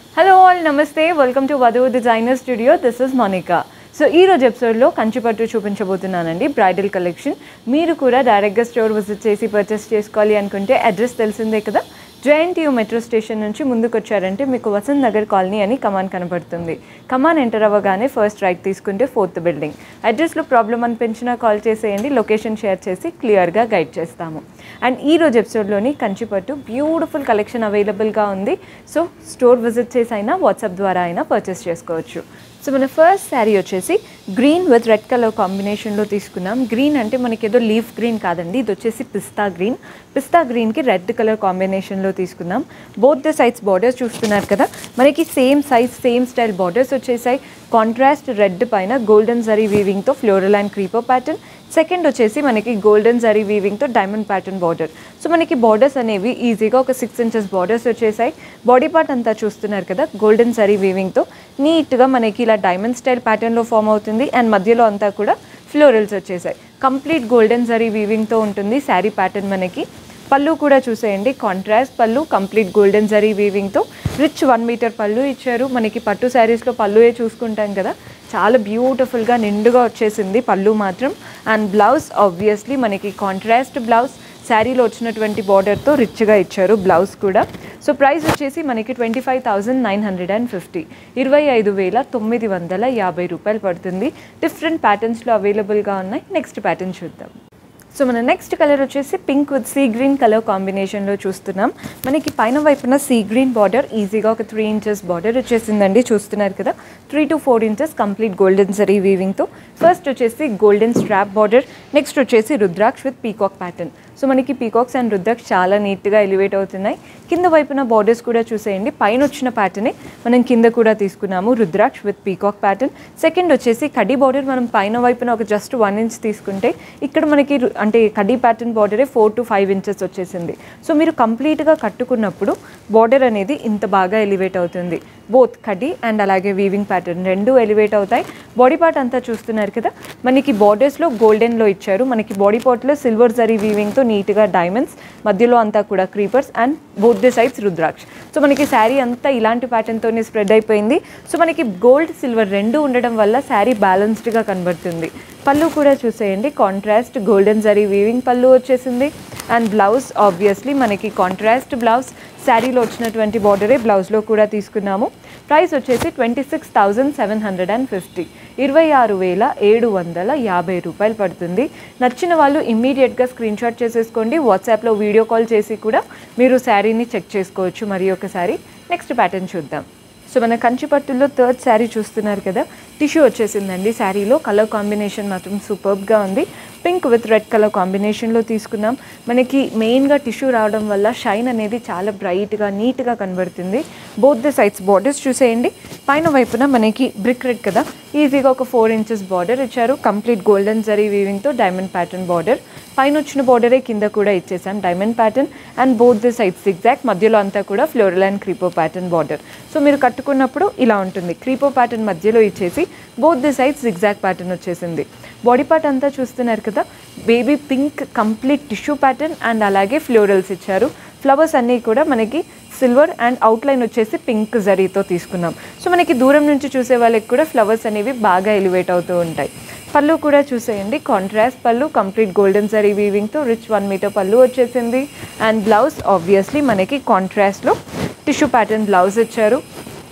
hello all namaste welcome to Vadhu designer studio this is Monica so ఈ రోజు ఎపిసోడ్లో కంచిపట్టు చూపించబోతున్నానండి బ్రైడల్ కలెక్షన్ మీరు కూడా డైరెక్ట్గా స్టోర్ విజిట్ చేసి పర్చేస్ చేసుకోవాలి అనుకుంటే అడ్రస్ తెలిసిందే కదా జేఎన్టీయూ మెట్రో స్టేషన్ నుంచి ముందుకు వచ్చారంటే మీకు వసంత్ నగర్ కాలనీ అని కమాన్ కనబడుతుంది కమాన్ ఎంటర్ అవ్వగానే ఫస్ట్ రైట్ తీసుకుంటే ఫోర్త్ బిల్డింగ్ అడ్రస్లో ప్రాబ్లం అనిపించినా కాల్ చేసేయండి లొకేషన్ షేర్ చేసి క్లియర్గా గైడ్ చేస్తాము అండ్ ఈ రోజు ఎపిసోడ్లోని కంచిపట్టు బ్యూటిఫుల్ కలెక్షన్ అవైలబుల్గా ఉంది సో స్టోర్ విజిట్ చేసి అయినా వాట్సాప్ ద్వారా అయినా పర్చేస్ చేసుకోవచ్చు సో మన ఫస్ట్ శారీ వచ్చేసి గ్రీన్ విత్ రెడ్ కలర్ కాంబినేషన్లో తీసుకున్నాం గ్రీన్ అంటే మనకి ఏదో లీఫ్ గ్రీన్ కాదండి ఇది వచ్చేసి పిస్తా గ్రీన్ పిస్తా గ్రీన్కి రెడ్ కలర్ కాంబినేషన్లో తీసుకున్నాం బోత్ ద సైడ్స్ బార్డర్స్ చూస్తున్నారు కదా మనకి same size same style borders వచ్చేసాయి కాంట్రాస్ట్ రెడ్ పైన గోల్డెన్ జరీ వీవింగ్తో floral and creeper pattern second వచ్చేసి మనకి గోల్డెన్ జరీ వీవింగ్తో డైమండ్ ప్యాటర్న్ బార్డర్ సో మనకి బార్డర్స్ అనేవి ఈజీగా ఒక సిక్స్ ఇంచెస్ బార్డర్స్ వచ్చేసాయి బాడీ పార్ట్ అంతా చూస్తున్నారు కదా గోల్డెన్ జరీ వీవింగ్తో నీట్గా మనకి ఇలా డైమండ్ స్టైల్ ప్యాటర్న్లో ఫామ్ అవుతుంది అండ్ మధ్యలో అంతా కూడా ఫ్లోరల్స్ వచ్చేసాయి కంప్లీట్ గోల్డెన్ జరీ వీవింగ్తో ఉంటుంది శారీ ప్యాటర్న్ మనకి పళ్ళు కూడా చూసేయండి కాంట్రాస్ట్ పళ్ళు కంప్లీట్ గోల్డెన్ జరీ వీవింగ్తో రిచ్ వన్ మీటర్ పళ్ళు ఇచ్చారు మనకి పట్టు శారీస్లో పళ్ళుయే చూసుకుంటాం కదా చాలా బ్యూటిఫుల్గా నిండుగా వచ్చేసింది పళ్ళు మాత్రం అండ్ బ్లౌజ్ ఆబ్వియస్లీ మనకి కాంట్రాస్ట్ బ్లౌజ్ శారీలో వచ్చినటువంటి బార్డర్తో రిచ్గా ఇచ్చారు బ్లౌజ్ కూడా సో ప్రైస్ వచ్చేసి మనకి twenty five thousand nine hundred and fifty ఇరవై ఐదు వేల తొమ్మిది వందల యాభై రూపాయలు పడుతుంది డిఫరెంట్ ప్యాటర్న్స్లో అవైలబుల్గా ఉన్నాయి నెక్స్ట్ ప్యాటర్న్ చూద్దాం సో మన నెక్స్ట్ కలర్ వచ్చేసి pink with sea green colour కాంబినేషన్లో చూస్తున్నాం మనకి పైన వైపున సీ గ్రీన్ బార్డర్ ఈజీగా ఒక త్రీ ఇంచెస్ బార్డర్ వచ్చేసిందండి చూస్తున్నారు కదా three to four inches complete golden zari వీవింగ్తో ఫస్ట్ వచ్చేసి గోల్డెన్ స్ట్రాప్ బార్డర్ నెక్స్ట్ వచ్చేసి Rudraksh with peacock pattern so మనకి పీకాక్స్ అండ్ రుద్రాక్ష్ చాలా నీట్గా ఎలివేట్ అవుతున్నాయి కింద వైపున బార్డర్స్ కూడా చూసేయండి పైన వచ్చిన ప్యాటర్నే మనం కింద కూడా తీసుకున్నాము rudraksh with peacock pattern second వచ్చేసి కడ్డీ బార్డర్ మనం పైన వైపున ఒక జస్ట్ వన్ ఇంచ్ తీసుకుంటే ఇక్కడ మనకి రు- అంటే కడ్డీ ప్యాటర్న్ బార్డరే ఫోర్ టు ఫైవ్ ఇంచెస్ వచ్చేసింది సో మీరు కంప్లీట్గా కట్టుకున్నప్పుడు బార్డర్ అనేది ఇంత బాగా ఎలివేట్ అవుతుంది బోత్ కడ్డీ అండ్ అలాగే వీవింగ్ ప్యాటర్న్ రెండు ఎలివేట్ అవుతాయి బాడీ పార్ట్ అంతా చూస్తున్నారు కదా మనకి బార్డర్స్లో గోల్డెన్లో ఇచ్చారు మనకి బాడీ పార్ట్లో సిల్వర్ జరీ వీవింగ్తో నీట్గా డైమండ్స్ మధ్యలో అంతా కూడా creepers and both the sides rudraksha so మనకి శారీ అంతా ఇలాంటి ప్యాటర్న్తోనే స్ప్రెడ్ అయిపోయింది సో మనకి గోల్డ్ సిల్వర్ రెండు ఉండడం వల్ల శారీ బ్యాలెన్స్డ్గా కనబడుతుంది పళ్ళు కూడా చూసేయండి contrast golden zari weaving pallu వచ్చేసింది అండ్ బ్లౌజ్ ఆబ్వియస్లీ మనకి కాంట్రాస్ట్ బ్లౌజ్ శారీలో వచ్చినటువంటి బార్డరే బ్లౌజ్లో కూడా తీసుకున్నాము ప్రైస్ వచ్చేసి twenty six thousand seven hundred and fifty ఇరవై ఆరు వేల ఏడు వందల యాభై రూపాయలు పడుతుంది నచ్చిన వాళ్ళు ఇమ్మీడియట్గా స్క్రీన్ షాట్ చేసేసుకోండి వాట్సాప్లో వీడియో కాల్ చేసి కూడా మీరు శారీని చెక్ చేసుకోవచ్చు మరి ఒకసారి నెక్స్ట్ ప్యాటర్న్ చూద్దాం సో మన కంచిపట్టులో థర్డ్ శారీ చూస్తున్నారు కదా టిష్యూ వచ్చేసిందండి శారీలో కలర్ కాంబినేషన్ మాత్రం సూపర్బ్గా ఉంది పింక్ విత్ రెడ్ కలర్ కాంబినేషన్లో తీసుకున్నాం మనకి మెయిన్గా టిష్యూ రావడం వల్ల షైన్ అనేది చాలా బ్రైట్గా నీట్గా కనబడుతుంది బోత్ ద సైడ్స్ బార్డర్స్ చూసేయండి పైన వైపున మనకి బ్రిక్ రెడ్ కదా ఈజీగా ఒక ఫోర్ ఇంచెస్ బార్డర్ ఇచ్చారు కంప్లీట్ గోల్డెన్ జరీ వీవింగ్తో డైమండ్ ప్యాటర్న్ బార్డర్ పైన వచ్చిన బార్డరే కింద కూడా ఇచ్చేసాం diamond pattern and both the sides exact మధ్యలో అంతా కూడా floral and creeper pattern border so మీరు కట్టుకున్నప్పుడు ఇలా ఉంటుంది క్రీపో ప్యాటర్న్ మధ్యలో ఇచ్చేసి both the sides exact pattern వచ్చేసింది బాడీ పార్ట్ అంతా చూస్తున్నారు కదా baby pink complete tissue pattern and అలాగే ఫ్లోరల్స్ ఇచ్చారు ఫ్లవర్స్ అన్నీ కూడా మనకి సిల్వర్ అండ్ అవుట్లైన్ వచ్చేసి పింక్ జరీతో తీసుకున్నాం సో మనకి దూరం నుంచి చూసే వాళ్ళకి కూడా ఫ్లవర్స్ అనేవి బాగా ఎలివేట్ అవుతూ ఉంటాయి పళ్ళు కూడా చూసేయండి కాంట్రాస్ట్ పళ్ళు కంప్లీట్ గోల్డెన్ జరీ వీవింగ్తో రిచ్ వన్ మీటర్ పళ్ళు వచ్చేసింది అండ్ బ్లౌజ్ ఆబ్వియస్లీ మనకి కాంట్రాస్ట్లో టిష్యూ ప్యాటర్న్ బ్లౌజ్ ఇచ్చారు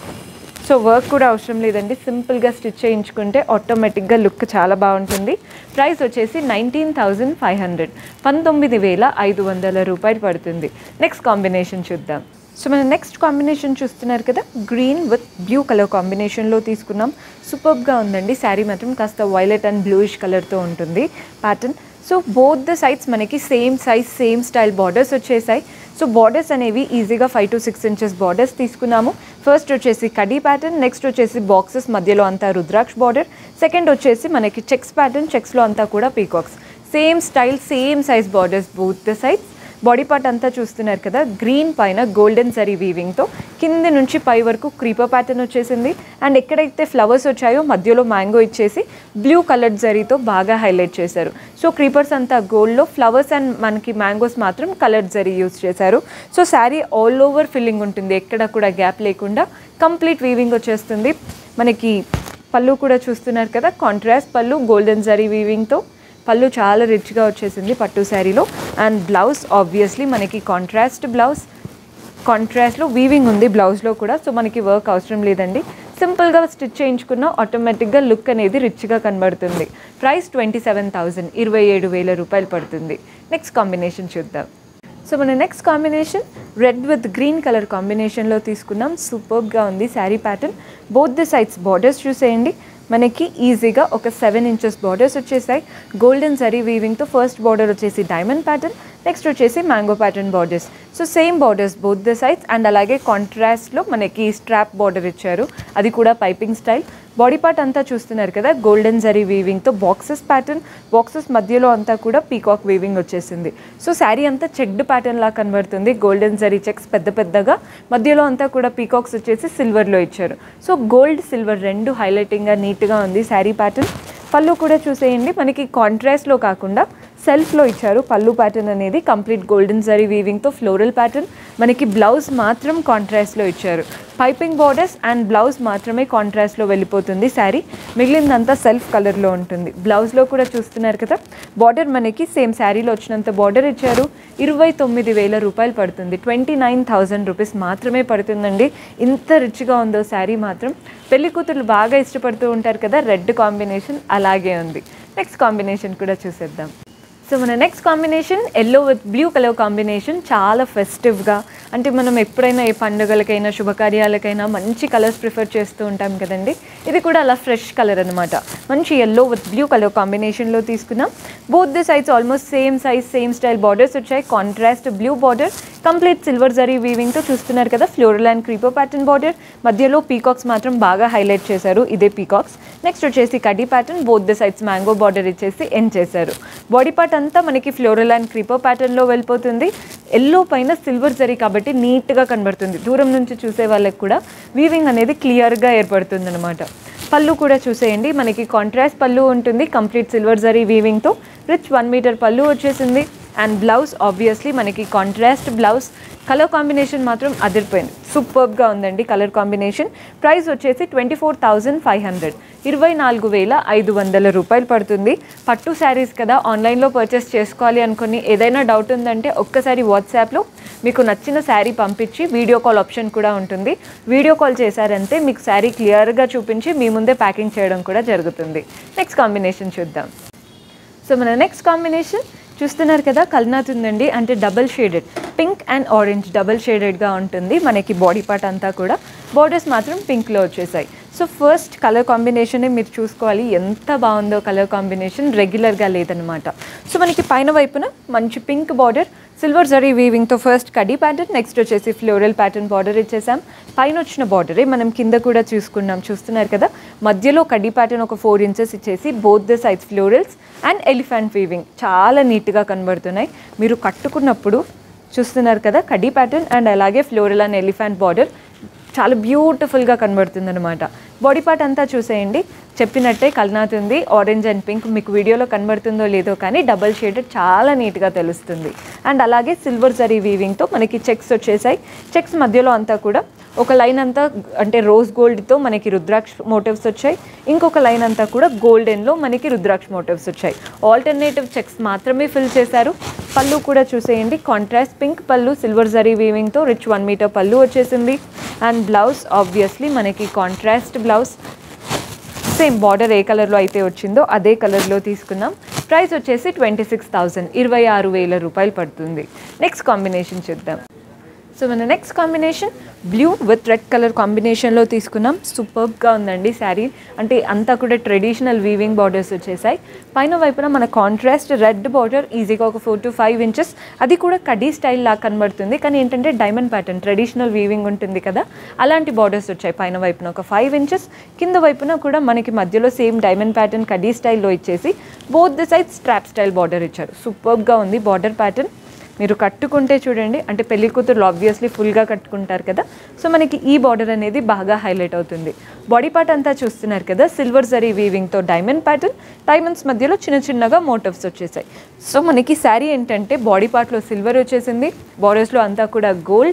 సో వర్క్ కూడా అవసరం లేదండి సింపుల్గా స్టిచ్ చేయించుకుంటే ఆటోమేటిక్గా లుక్ చాలా బాగుంటుంది ప్రైస్ వచ్చేసి నైన్టీన్ థౌజండ్ ఫైవ్ హండ్రెడ్ పంతొమ్మిది వేల ఐదు వందల రూపాయలు పడుతుంది నెక్స్ట్ కాంబినేషన్ చూద్దాం సో మన నెక్స్ట్ కాంబినేషన్ చూస్తున్నారు కదా గ్రీన్ విత్ బ్లూ కలర్ కాంబినేషన్లో తీసుకున్నాం సూపర్గా ఉందండి శారీ మాత్రం కాస్త వైలెట్ అండ్ బ్లూయిష్ కలర్తో ఉంటుంది pattern so both the sides మనకి same size same style borders వచ్చేసాయి సో బార్డర్స్ అనేవి ఈజీగా five to six inches borders తీసుకున్నాము ఫస్ట్ వచ్చేసి కడీ ప్యాటర్న్ నెక్స్ట్ వచ్చేసి బాక్సెస్ మధ్యలో అంతా రుద్రాక్ష బార్డర్ సెకండ్ వచ్చేసి మనకి చెక్స్ ప్యాటర్న్ చెక్స్లో అంతా కూడా peacocks same style same size borders both the sides body part అంతా చూస్తున్నారు కదా గ్రీన్ పైన గోల్డెన్ సరీ వీవింగ్తో కింది నుంచి పై వరకు క్రీపర్ ప్యాటర్న్ వచ్చేసింది అండ్ ఎక్కడైతే ఫ్లవర్స్ వచ్చాయో మధ్యలో మ్యాంగో ఇచ్చేసి బ్లూ కలర్ జరీతో బాగా హైలైట్ చేశారు సో క్రీపర్స్ అంతా గోల్డ్లో ఫ్లవర్స్ అండ్ మనకి మ్యాంగోస్ మాత్రం కలర్ జరీ యూస్ చేశారు so sari all over filling ఉంటుంది ఎక్కడ కూడా గ్యాప్ లేకుండా కంప్లీట్ వీవింగ్ వచ్చేస్తుంది మనకి పళ్ళు కూడా చూస్తున్నారు కదా కాంట్రాస్ట్ పళ్ళు గోల్డెన్ జరీ వీవింగ్తో పళ్ళు చాలా రిచ్గా వచ్చేసింది పట్టు శారీలో అండ్ బ్లౌజ్ ఆబ్వియస్లీ మనకి కాంట్రాస్ట్ బ్లౌజ్ కాంట్రాస్ట్లో వీవింగ్ ఉంది బ్లౌజ్లో కూడా సో మనకి వర్క్ అవసరం లేదండి సింపుల్గా స్టిచ్ చేయించుకున్న ఆటోమేటిక్గా లుక్ అనేది రిచ్గా కనబడుతుంది ప్రైస్ ట్వంటీ సెవెన్ థౌజండ్ ఇరవై ఏడు వేల రూపాయలు పడుతుంది నెక్స్ట్ కాంబినేషన్ చూద్దాం సో మన next combination red with green colour కాంబినేషన్లో తీసుకున్నాం సూపర్గా ఉంది sari pattern both the sides borders చూసేయండి మనకి ఈజీగా ఒక సెవెన్ ఇంచెస్ బార్డర్స్ వచ్చేసాయి గోల్డెన్ జరీ వీవింగ్తో ఫస్ట్ బార్డర్ వచ్చేసి డైమండ్ ప్యాటర్న్ నెక్స్ట్ వచ్చేసి mango pattern borders so same borders both the sides and అలాగే కాంట్రాస్ట్లో మనకి స్ట్రాప్ బార్డర్ ఇచ్చారు అది కూడా పైపింగ్ స్టైల్ బాడీ పార్ట్ అంతా చూస్తున్నారు కదా గోల్డెన్ జరీ వీవింగ్తో బాక్సెస్ ప్యాటర్న్ బాక్సెస్ మధ్యలో అంతా కూడా పీకాక్ వీవింగ్ వచ్చేసింది సో శారీ అంతా చెక్డ్ ప్యాటర్న్ లా కనబడుతుంది గోల్డెన్ జరీ చెక్స్ పెద్ద పెద్దగా మధ్యలో అంతా కూడా పీకాక్స్ వచ్చేసి సిల్వర్లో ఇచ్చారు సో గోల్డ్ సిల్వర్ రెండు హైలైటింగ్గా నీట్గా ఉంది శారీ ప్యాటర్న్ పళ్ళు కూడా చూసేయండి మనకి కాంట్రాస్ట్లో కాకుండా సెల్ఫ్లో ఇచ్చారు పళ్ళు ప్యాటర్న్ అనేది కంప్లీట్ గోల్డెన్ జరీ వీవింగ్తో ఫ్లోరల్ ప్యాటర్న్ మనకి బ్లౌజ్ మాత్రం కాంట్రాస్ట్లో ఇచ్చారు పైపింగ్ బార్డర్స్ అండ్ బ్లౌజ్ మాత్రమే కాంట్రాస్ట్లో వెళ్ళిపోతుంది శారీ మిగిలిందంతా సెల్ఫ్ కలర్లో ఉంటుంది బ్లౌజ్లో కూడా చూస్తున్నారు కదా బార్డర్ మనకి సేమ్ శారీలో వచ్చినంత బార్డర్ ఇచ్చారు ఇరవై తొమ్మిది వేల రూపాయలు పడుతుంది ట్వంటీ నైన్ థౌజండ్ రూపీస్ మాత్రమే పడుతుందండి ఇంత రిచ్గా ఉందో శారీ మాత్రం పెళ్లి కూతురు బాగా ఇష్టపడుతూ ఉంటారు కదా రెడ్ కాంబినేషన్ అలాగే ఉంది నెక్స్ట్ కాంబినేషన్ కూడా చూసేద్దాం సో మన next combination yellow with blue colour combination చాలా ఫెస్టివ్గా అంటే మనం ఎప్పుడైనా ఏ పండుగలకైనా శుభకార్యాలకైనా మంచి కలర్స్ ప్రిఫర్ చేస్తూ ఉంటాం కదండి ఇది కూడా అలా ఫ్రెష్ కలర్ అనమాట మంచి ఎల్లో విత్ బ్లూ కలర్ కాంబినేషన్లో తీసుకున్నాం both the sides almost same size same style borders వచ్చాయి contrast blue border complete silver zari వీవింగ్తో చూస్తున్నారు కదా floral and creeper pattern border మధ్యలో పీకాక్స్ మాత్రం బాగా హైలైట్ చేశారు ఇదే పీకాక్స్ నెక్స్ట్ వచ్చేసి కడీ pattern both the sides mango border ఇచ్చేసి ఎండ్ చేశారు బాడీ పార్ట్ అంతా మనకి ఫ్లోరల్ అండ్ క్రీపో ప్యాటర్న్లో వెళ్ళిపోతుంది ఎల్లో పైన సిల్వర్ జరీ కాబట్టి నీట్గా కనబడుతుంది దూరం నుంచి చూసే వాళ్ళకి కూడా వీవింగ్ అనేది క్లియర్గా ఏర్పడుతుంది అనమాట పళ్ళు కూడా చూసేయండి మనకి కాంట్రాస్ట్ పళ్ళు ఉంటుంది కంప్లీట్ సిల్వర్ జరీ వీవింగ్తో రిచ్ వన్ మీటర్ పళ్ళు వచ్చేసింది అండ్ బ్లౌజ్ ఆబ్వియస్లీ మనకి కాంట్రాస్ట్ బ్లౌజ్ కలర్ కాంబినేషన్ మాత్రం అదిరిపోయింది సూపర్గా ఉందండి కలర్ కాంబినేషన్ ప్రైస్ వచ్చేసి twenty four thousand five hundred ఇరవై నాలుగు వేల ఐదు వందల రూపాయలు పడుతుంది పట్టు శారీస్ కదా ఆన్లైన్లో పర్చేస్ చేసుకోవాలి అనుకుని ఏదైనా డౌట్ ఉందంటే ఒక్కసారి వాట్సాప్లో మీకు నచ్చిన శారీ పంపించి వీడియో కాల్ ఆప్షన్ కూడా ఉంటుంది వీడియో కాల్ చేశారంటే మీకు శారీ క్లియర్గా చూపించి మీ ముందే ప్యాకింగ్ చేయడం కూడా జరుగుతుంది నెక్స్ట్ కాంబినేషన్ చూద్దాం సో మన నెక్స్ట్ కాంబినేషన్ చూస్తున్నారు కదా కల్నాథ్ ఉందండి అంటే double shaded pink and orange double షేడెడ్గా ఉంటుంది మనకి బాడీ పార్ట్ అంతా కూడా బార్డర్స్ మాత్రం పింక్లో వచ్చేసాయి సో ఫస్ట్ కలర్ కాంబినేషనే మీరు చూసుకోవాలి ఎంత బాగుందో కలర్ కాంబినేషన్ రెగ్యులర్గా లేదనమాట సో మనకి పైన వైపున మంచి పింక్ బార్డర్ సిల్వర్ జరీ వీవింగ్తో ఫస్ట్ కడీ ప్యాటర్న్ నెక్స్ట్ వచ్చేసి ఫ్లోరల్ ప్యాటర్న్ బార్డర్ ఇచ్చేసాం పైన వచ్చిన బార్డరే మనం కింద కూడా చూసుకున్నాం చూస్తున్నారు కదా మధ్యలో కడీ ప్యాటర్న్ ఒక ఫోర్ ఇంచెస్ ఇచ్చేసి both the sides florals and elephant weaving చాలా నీట్గా కనబడుతున్నాయి మీరు కట్టుకున్నప్పుడు చూస్తున్నారు కదా కడీ ప్యాటర్న్ అండ్ అలాగే ఫ్లోరల్ అండ్ ఎలిఫెంట్ బార్డర్ చాలా బ్యూటిఫుల్గా కనబడుతుంది అనమాట బాడీ పార్ట్ అంతా చూసేయండి చెప్పినట్టే కల్నాథ్ ఉంది ఆరెంజ్ అండ్ పింక్ మీకు వీడియోలో కనబడుతుందో లేదో కానీ డబల్ షేడెడ్ చాలా నీట్గా తెలుస్తుంది అండ్ అలాగే సిల్వర్ జరీ వీవింగ్తో మనకి చెక్స్ వచ్చేసాయి చెక్స్ మధ్యలో అంతా కూడా ఒక లైన్ అంతా అంటే రోజ్ గోల్డ్తో మనకి రుద్రాక్ష మోటివ్స్ వచ్చాయి ఇంకొక లైన్ అంతా కూడా గోల్డెన్లో మనకి రుద్రాక్ష మోటివ్స్ వచ్చాయి ఆల్టర్నేటివ్ చెక్స్ మాత్రమే ఫిల్ చేశారు పళ్ళు కూడా చూసేయండి contrast pink pallu silver zari వీవింగ్తో రిచ్ వన్ మీటర్ పళ్ళు వచ్చేసింది అండ్ బ్లౌజ్ ఆబ్వియస్లీ మనకి కాంట్రాస్ట్ బ్లౌజ్ సేమ్ బార్డర్ ఏ కలర్లో అయితే వచ్చిందో అదే కలర్లో తీసుకున్నాం ప్రైస్ వచ్చేసి ట్వంటీ సిక్స్ థౌజండ్ ఇరవై ఆరు వేల రూపాయలు పడుతుంది నెక్స్ట్ కాంబినేషన్ చూద్దాం సో మన next combination blue with red colour కాంబినేషన్లో తీసుకున్నాం సూపర్గా ఉందండి శారీ అంటే అంతా కూడా ట్రెడిషనల్ వీవింగ్ బార్డర్స్ వచ్చేసాయి పైన వైపున మన కాంట్రాస్ట్ రెడ్ బార్డర్ ఈజీగా ఒక ఫోర్ టు ఫైవ్ ఇంచెస్ అది కూడా కడీ స్టైల్ లాగా కనబడుతుంది కానీ ఏంటంటే డైమండ్ ప్యాటర్న్ ట్రెడిషనల్ వీవింగ్ ఉంటుంది కదా అలాంటి బార్డర్స్ వచ్చాయి పైన వైపున ఒక ఫైవ్ ఇంచెస్ కింద వైపున కూడా మనకి మధ్యలో సేమ్ డైమండ్ ప్యాటర్న్ కడీ స్టైల్లో ఇచ్చేసి both the side strap style border ఇచ్చారు సూపర్గా ఉంది బార్డర్ ప్యాటర్న్ మీరు కట్టుకుంటే చూడండి అంటే పెళ్లి కూతురు ఆబ్వియస్లీ ఫుల్గా కట్టుకుంటారు కదా సో మనకి ఈ బార్డర్ అనేది బాగా హైలైట్ అవుతుంది బాడీ పార్ట్ అంతా చూస్తున్నారు కదా సిల్వర్ జరీ వీవింగ్తో డైమండ్ ప్యాటర్న్ డైమండ్స్ మధ్యలో చిన్న చిన్నగా మోటివ్స్ వచ్చేసాయి సో మనకి శారీ ఏంటంటే బాడీ పార్ట్లో సిల్వర్ వచ్చేసింది బార్డర్స్లో అంతా కూడా గోల్డ్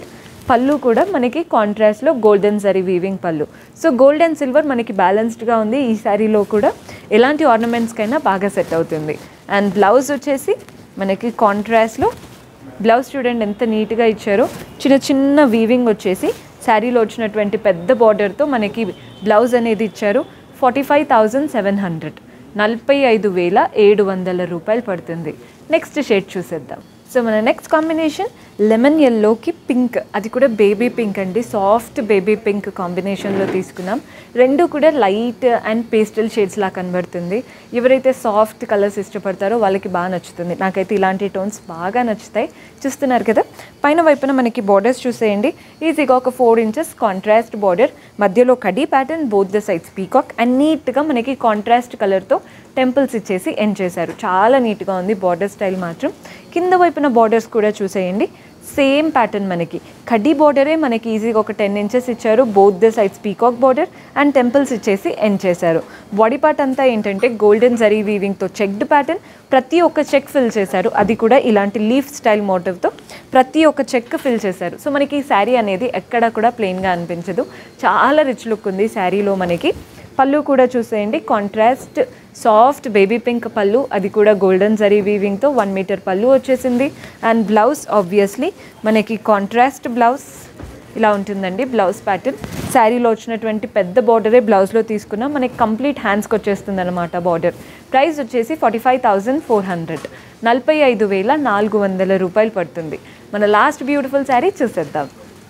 పళ్ళు కూడా మనకి కాంట్రాస్ట్లో golden zari weaving pallu so gold and silver మనకి బ్యాలెన్స్డ్గా ఉంది ఈ శారీలో కూడా ఎలాంటి ఆర్నమెంట్స్కైనా బాగా సెట్ అవుతుంది అండ్ బ్లౌజ్ వచ్చేసి మనకి కాంట్రాస్ట్లో బ్లౌజ్ చూడండి ఎంత నీట్గా ఇచ్చారో చిన్న చిన్న వీవింగ్ వచ్చేసి శారీలో వచ్చినటువంటి పెద్ద బార్డర్తో మనకి బ్లౌజ్ అనేది ఇచ్చారు forty five thousand seven hundred నలభై ఐదు వేల ఏడు వందల రూపాయలు పడుతుంది నెక్స్ట్ షేడ్ చూసేద్దాం సో మన నెక్స్ట్ కాంబినేషన్ లెమన్ ఎల్లోకి పింక్ అది కూడా బేబీ పింక్ అండి సాఫ్ట్ బేబీ పింక్ కాంబినేషన్లో తీసుకున్నాం రెండు కూడా లైట్ అండ్ పేస్టల్ షేడ్స్ లా కనబడుతుంది ఎవరైతే సాఫ్ట్ కలర్స్ ఇష్టపడతారో వాళ్ళకి బాగా నచ్చుతుంది నాకైతే ఇలాంటి టోన్స్ బాగా నచ్చుతాయి చూస్తున్నారు కదా పైన వైపున మనకి బార్డర్స్ చూసేయండి ఈజీగా ఒక ఫోర్ ఇంచెస్ కాంట్రాస్ట్ బార్డర్ మధ్యలో కడీ pattern both the sides peacock and నీట్గా మనకి కాంట్రాస్ట్ కలర్తో టెంపుల్స్ ఇచ్చేసి ఎండ్ చేశారు చాలా నీట్గా ఉంది బార్డర్ స్టైల్ మాత్రం కింద వైపున బార్డర్స్ కూడా చూసేయండి సేమ్ ప్యాటర్న్ మనకి కడ్డీ బార్డరే మనకి ఈజీగా ఒక టెన్ ఇంచెస్ ఇచ్చారు both the sides peacock border and temples ఇచ్చేసి ఎండ్ చేశారు బాడీ పార్ట్ అంతా ఏంటంటే గోల్డెన్ జరీ వీవింగ్తో చెక్డ్ ప్యాటర్న్ ప్రతి ఒక్క చెక్ ఫిల్ చేశారు అది కూడా ఇలాంటి లీఫ్ స్టైల్ మోటివ్తో ప్రతి ఒక్క చెక్ ఫిల్ చేశారు సో మనకి ఈ శారీ అనేది ఎక్కడ కూడా ప్లెయిన్గా అనిపించదు చాలా రిచ్ లుక్ ఉంది శారీలో మనకి పళ్ళు కూడా చూసేయండి కాంట్రాస్ట్ సాఫ్ట్ బేబీ పింక్ పళ్ళు అది కూడా గోల్డెన్ జరీ వీవింగ్తో వన్ మీటర్ పళ్ళు వచ్చేసింది అండ్ బ్లౌజ్ ఆబ్వియస్లీ మనకి కాంట్రాస్ట్ బ్లౌజ్ ఇలా ఉంటుందండి బ్లౌజ్ ప్యాటర్న్ శారీలో వచ్చినటువంటి పెద్ద బార్డరే బ్లౌజ్లో తీసుకున్నా మనకి కంప్లీట్ హ్యాండ్స్కి వచ్చేస్తుంది అనమాట బార్డర్ ప్రైస్ వచ్చేసి forty five thousand four hundred నలభై ఐదు వేల నాలుగు వందల రూపాయలు పడుతుంది మన లాస్ట్ బ్యూటిఫుల్ శారీ చూసేద్దాం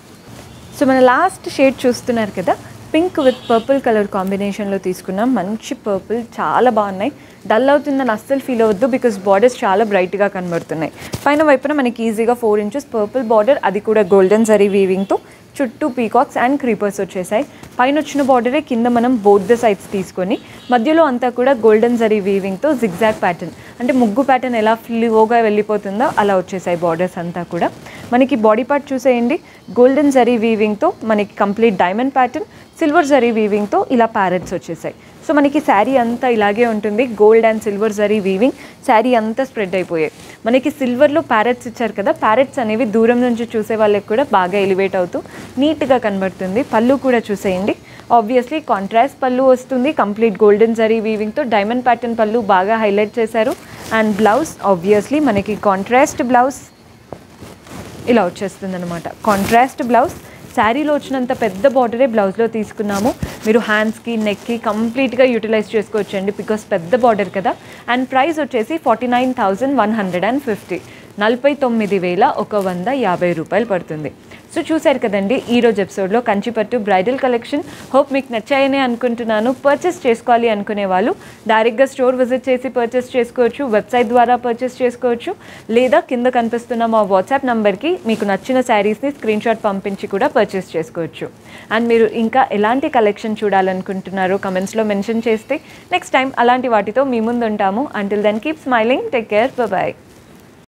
సో మన లాస్ట్ షేడ్ చూస్తున్నారు కదా పింక్ విత్ పర్పుల్ కలర్ కాంబినేషన్లో తీసుకున్నాం మంచి పర్పుల్ చాలా బాగున్నాయి డల్ అవుతుందని అస్సలు ఫీల్ అవ్వద్దు బికాస్ బార్డర్స్ చాలా బ్రైట్గా కనబడుతున్నాయి పైన వైపున మనకి ఈజీగా ఫోర్ ఇంచెస్ పర్పుల్ బార్డర్ అది కూడా గోల్డెన్ జరీ వీవింగ్తో చుట్టూ పీకాక్స్ అండ్ క్రీపర్స్ వచ్చేసాయి పైన వచ్చిన బార్డరే కింద మనం బోత్ ద సైడ్స్ తీసుకొని మధ్యలో అంతా కూడా గోల్డెన్ జరీ వీవింగ్తో జిగ్జాగ్ ప్యాటర్న్ అంటే ముగ్గు ప్యాటర్న్ ఎలా ఫ్లీవోగా వెళ్ళిపోతుందో అలా వచ్చేసాయి బార్డర్స్ అంతా కూడా మనకి బాడీ పార్ట్ చూసేయండి గోల్డెన్ జరీ వీవింగ్తో మనకి complete diamond pattern silver zari వీవింగ్తో ఇలా ప్యారెట్స్ వచ్చేసాయి సో మనకి శారీ అంతా ఇలాగే ఉంటుంది gold and silver zari weaving sari అంతా స్ప్రెడ్ అయిపోయాయి మనకి సిల్వర్లో ప్యారెట్స్ ఇచ్చారు కదా ప్యారెట్స్ అనేవి దూరం నుంచి చూసే వాళ్ళకి కూడా బాగా ఎలివేట్ అవుతూ నీట్గా కనబడుతుంది పళ్ళు కూడా చూసేయండి ఆబ్వియస్లీ కాంట్రాస్ట్ పళ్ళు వస్తుంది కంప్లీట్ గోల్డెన్ జరీ వీవింగ్తో డైమండ్ ప్యాటర్న్ పళ్ళు బాగా హైలైట్ చేశారు అండ్ బ్లౌజ్ ఆబ్వియస్లీ మనకి కాంట్రాస్ట్ బ్లౌజ్ ఇలా వచ్చేస్తుంది అనమాట కాంట్రాస్ట్ బ్లౌజ్ శారీలో వచ్చినంత పెద్ద బార్డరే బ్లౌజ్లో తీసుకున్నాము మీరు హ్యాండ్స్కి నెక్కి కంప్లీట్గా యూటిలైజ్ చేసుకోవచ్చండి బికాస్ పెద్ద బార్డర్ కదా అండ్ ప్రైస్ వచ్చేసి forty nine thousand one hundred and fifty నలభై తొమ్మిది వేల ఒక వంద యాభై రూపాయలు పడుతుంది సో చూశారు కదండి ఈ రోజు ఎపిసోడ్లో కంచిపట్టు బ్రైడల్ కలెక్షన్ హోప్ మీకు నచ్చాయని అనుకుంటున్నాను పర్చేస్ చేసుకోవాలి అనుకునే వాళ్ళు డైరెక్ట్గా స్టోర్ విజిట్ చేసి పర్చేస్ చేసుకోవచ్చు వెబ్సైట్ ద్వారా పర్చేస్ చేసుకోవచ్చు లేదా కింద కనిపిస్తున్న మా వాట్సాప్ నంబర్కి మీకు నచ్చిన శారీస్ని స్క్రీన్ షాట్ పంపించి కూడా పర్చేస్ చేసుకోవచ్చు అండ్ మీరు ఇంకా ఎలాంటి కలెక్షన్ చూడాలనుకుంటున్నారో కమెంట్స్లో మెన్షన్ చేస్తే నెక్స్ట్ టైం అలాంటి వాటితో మీ ముందు ఉంటాము until then keep smiling take care bye